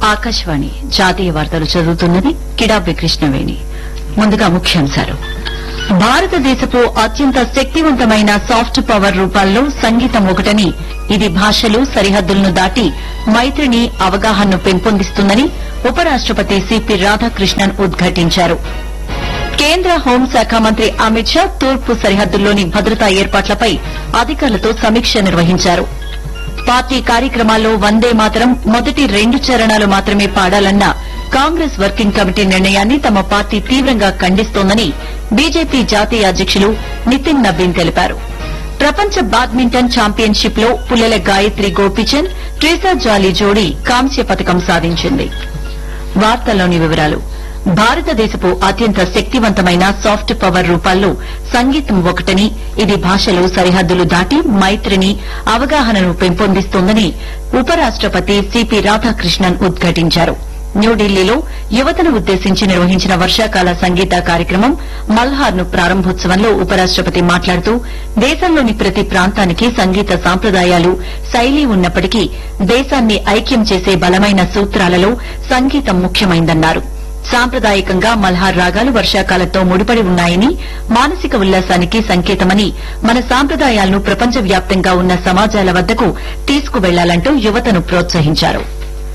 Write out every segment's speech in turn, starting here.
ఆకాశవాణి జాతీయ వార్తలు చదువుతున్నది కిడాబి కృష్ణవేణి ముందుగా ముఖ్యాంశాలు భారతదేశపు అత్యంత శక్తివంతమైన సాఫ్ట్ పవర్ రూపాల్లో సంగీతం ఒకటని ఇది భాషలు సరిహద్దులను దాటి మైత్రిని అవగాహనను పెంపొందిస్తుందని ఉపరాష్టపతి సిపి రాధాకృష్ణన్ ఉద్ఘాటించారు కేంద్ర హోంశాఖ మంత్రి అమిత్ షా తూర్పు సరిహద్దుల్లోని భద్రతా ఏర్పాట్లపై అధికారులతో సమీక్ష నిర్వహించారు పార్టీ కార్యక్రమాల్లో వందే మాతరం మొదటి రెండు చరణాలు మాత్రమే పాడాలన్న కాంగ్రెస్ వర్కింగ్ కమిటీ నిర్ణయాన్ని తమ పార్టీ తీవ్రంగా ఖండిస్తోందని బీజేపీ జాతీయ అధ్యకులు నితిన్ నబీన్ తెలిపారు ప్రపంచ బ్యాడ్మింటన్ ఛాంపియన్షిప్ లో పుల్లెల గాయత్రి గోపిచంద్ ట్రీసా జాలీ జోడీ కాంస్య పథకం సాధించింది వార్తల్లోని వివరాలు భారతదేశపు అత్యంత శక్తివంతమైన సాఫ్ట్ పవర్ రూపాల్లో సంగీతం ఒకటని ఇది భాషలు సరిహద్దులు దాటి మైత్రిని అవగాహనను పెంపొందిస్తోందని ఉపరాష్టపతి సిపి రాధాకృష్ణన్ ఉద్ఘాటించారు న్యూఢిల్లీలో యువతను ఉద్దేశించి నిర్వహించిన వర్షాకాల సంగీత కార్యక్రమం మల్హార్ ను ప్రారంభోత్సవంలో ఉపరాష్టపతి మాట్లాడుతూ దేశంలోని ప్రతి ప్రాంతానికి సంగీత సాంప్రదాయాలు శైలి ఉన్నప్పటికీ దేశాన్ని ఐక్యం చేసే బలమైన సూత్రాలలో సంగీతం ముఖ్యమైందన్నారు సాంప్రదాయకంగా మల్హార్ రాగాలు వర్షాకాలంతో ముడిపడి ఉన్నాయని మానసిక ఉల్లాసానికి సంకేతమని మన సాంప్రదాయాలను ప్రపంచవ్యాప్తంగా ఉన్న సమాజాల వద్దకు తీసుకువెళ్లాలంటూ యువతను ప్రోత్సహించారు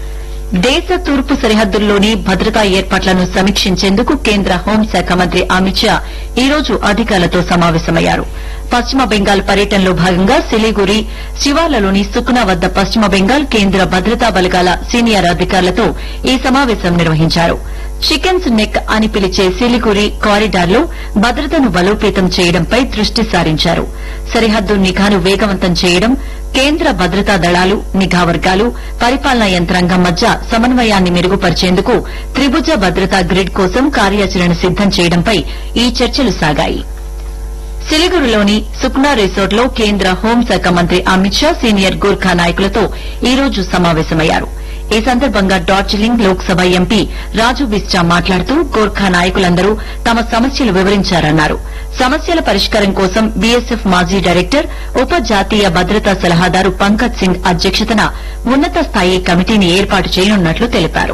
దేశ తూర్పు సరిహద్దుల్లోని భద్రతా ఏర్పాట్లను సమీక్షించేందుకు కేంద్ర హోంశాఖ మంత్రి అమిత్ షా ఈ రోజు అధికారులతో సమావేశమయ్యారు పశ్చిమ బెంగాల్ పర్యటనలో భాగంగా సిలిగురి శివార్లలోని సుక్నా వద్ద పశ్చిమ బెంగాల్ కేంద్ర భద్రతా బలగాల సీనియర్ అధికారులతో ఈ సమావేశం నిర్వహించారు చికెన్స్ నెక్ అని పిలిచే సిలిగురి కారిడార్లో భద్రతను బలోపేతం చేయడంపై దృష్టి సారించారు సరిహద్దు నిఘాను వేగవంతం చేయడం కేంద్ర భద్రతా దళాలు నిఘా వర్గాలు పరిపాలనా యంత్రాంగం మధ్య సమన్వయాన్ని మెరుగుపరిచేందుకు త్రిభుజ భద్రతా గ్రిడ్ కోసం కార్యాచరణ సిద్దం చేయడంపై ఈ చర్చలు సాగాయి సిలిగురిలోని సుక్నా రిసార్ట్ లో కేంద్ర హోంశాఖ మంత్రి అమిత్ షా సీనియర్ గూర్ఖా నాయకులతో ఈ రోజు సమావేశమయ్యారు ఈ సందర్భంగా డార్జిలింగ్ లోక్సభ ఎంపీ రాజు బిస్టా మాట్లాడుతూ గోర్ఖా నాయకులందరూ తమ సమస్యలు వివరించారన్నారు సమస్యల పరిష్కారం కోసం బీఎస్ఎఫ్ మాజీ డైరెక్టర్ ఉప జాతీయ భద్రతా సలహాదారు పంకజ్ సింగ్ అధ్యక్షతన ఉన్నత స్థాయి కమిటీని ఏర్పాటు చేయనున్నట్లు తెలిపారు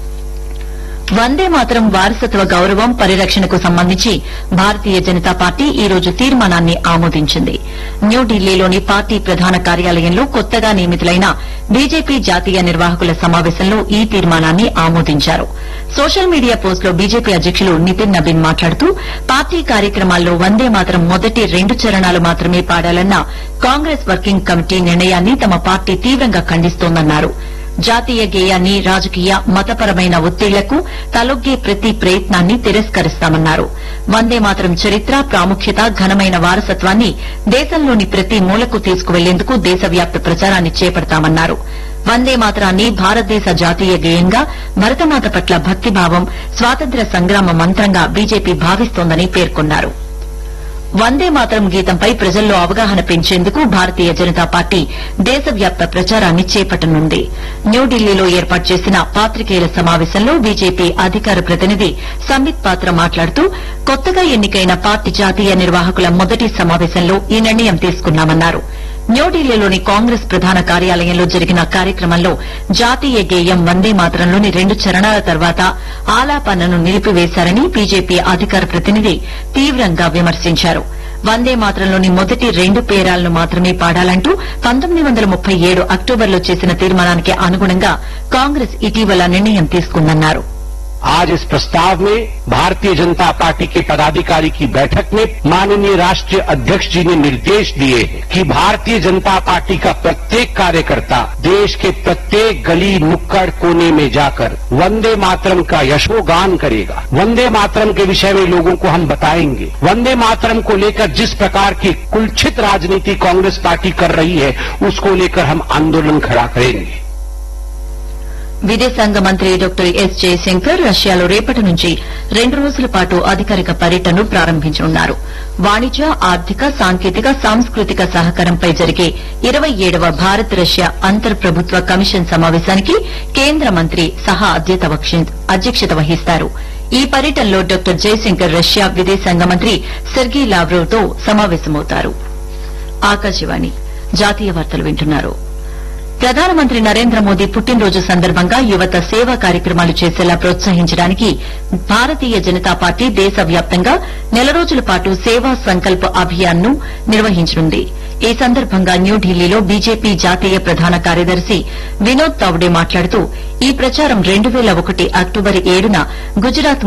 వందే మాతరం వారసత్వ గౌరవం పరిరక్షణకు సంబంధించి భారతీయ జనతా పార్టీ ఈ రోజు తీర్మానాన్ని ఆమోదించింది న్యూఢిల్లీలోని పార్టీ ప్రధాన కార్యాలయంలో కొత్తగా నియమితులైన బీజేపీ జాతీయ నిర్వాహకుల సమావేశంలో ఈ తీర్మానాన్ని ఆమోదించారు సోషల్ మీడియా పోస్టులో బీజేపీ అధ్యకులు నితిన్ నబీన్ మాట్లాడుతూ పార్టీ కార్యక్రమాల్లో వందే మాతరం మొదటి రెండు చరణాలు మాత్రమే పాడాలన్న కాంగ్రెస్ వర్కింగ్ కమిటీ నిర్ణయాన్ని తమ పార్టీ తీవ్రంగా ఖండిస్తోందన్నారు జాతీయ గేయాన్ని రాజకీయ మతపరమైన ఒత్తిళ్లకు తలొగ్గే ప్రతి ప్రయత్నాన్ని తిరస్కరిస్తామన్నారు వందే మాతరం చరిత్ర ప్రాముఖ్యత ఘనమైన వారసత్వాన్ని దేశంలోని ప్రతి మూలకు తీసుకువెళ్లేందుకు దేశవ్యాప్త ప్రచారాన్ని చేపడతామన్నారు వందే మాతరాన్ని భారతదేశ జాతీయ గేయంగా భరతమాత పట్ల భక్తిభావం స్వాతంత్ర్య సంగ్రామ మంత్రంగా బీజేపీ భావిస్తోందని పేర్కొన్నారు వందే మాతరం గీతంపై ప్రజల్లో అవగాహన పెంచేందుకు భారతీయ జనతా పార్టీ దేశవ్యాప్త ప్రచారాన్ని చేపట్టనుంది న్యూఢిల్లీలో ఏర్పాటు చేసిన పాత్రికేయుల సమావేశంలో బీజేపీ అధికార ప్రతినిధి సంబిత్ పాత్ర మాట్లాడుతూ కొత్తగా ఎన్నికైన పార్టీ జాతీయ నిర్వాహకుల మొదటి సమావేశంలో ఈ నిర్ణయం తీసుకున్నామన్నారు న్యూఢిల్లీలోని కాంగ్రెస్ ప్రధాన కార్యాలయంలో జరిగిన కార్యక్రమంలో జాతీయ గేయం వందే మాతరంలోని రెండు చరణాల తర్వాత ఆలాపనను నిలిపివేశారని బీజేపీ అధికార ప్రతినిధి తీవ్రంగా విమర్శించారు వందే మాత్రంలోని మొదటి రెండు పేరాలను మాత్రమే పాడాలంటూ పంతొమ్మిది వందల ముప్పై ఏడు అక్టోబర్లో చేసిన తీర్మానానికి అనుగుణంగా కాంగ్రెస్ ఇటీవల నిర్ణయం తీసుకుందన్నారు आज इस प्रस्ताव में भारतीय जनता पार्टी के पदाधिकारी की बैठक में माननीय राष्ट्रीय अध्यक्ष जी ने निर्देश दिए हैं कि भारतीय जनता पार्टी का प्रत्येक कार्यकर्ता देश के प्रत्येक गली नुक्कड़ कोने में जाकर वंदे मातरम का यशोगान करेगा वंदे मातरम के विषय में लोगों को हम बताएंगे वंदे मातरम को लेकर जिस प्रकार की कुलछित राजनीति कांग्रेस पार्टी कर रही है उसको लेकर हम आंदोलन खड़ा करेंगे విదేశాంగ మంత్రి డాక్టర్ ఎస్ జయశంకర్ రష్యాలో రేపటి నుంచి రెండు రోజుల పాటు అధికారిక పర్యటనను ప్రారంభించనున్నారు వాణిజ్య ఆర్థిక సాంకేతిక సాంస్కృతిక సహకారంపై జరిగే ఇరవై ఏడవ భారత్ రష్యా అంతర్ ప్రభుత్వ కమిషన్ సమావేశానికి కేంద్ర మంత్రి సహా అధ్యక్షత వహిస్తారు ఈ పర్యటనలో డాక్టర్ జయశంకర్ రష్యా విదేశాంగ మంత్రి సెర్గీ లావ్రోవ్తో సమావేశమవుతారు ఆకాశవాణి జాతీయ వార్తలు వింటున్నారు ప్రధానమంత్రి నరేంద్ర మోదీ పుట్టినరోజు సందర్భంగా యువత సేవా కార్యక్రమాలు చేసేలా ప్రోత్సహించడానికి భారతీయ జనతా పార్టీ దేశవ్యాప్తంగా నెల రోజుల పాటు సేవా సంకల్ప్ అభియాన్ ను నిర్వహించనుంది ఈ సందర్భంగా న్యూఢిల్లీలో బీజేపీ జాతీయ ప్రధాన కార్యదర్శి వినోద్ తావ్డే మాట్లాడుతూ ఈ ప్రచారం రెండు వేల ఒకటి అక్టోబర్ ఏడున గుజరాత్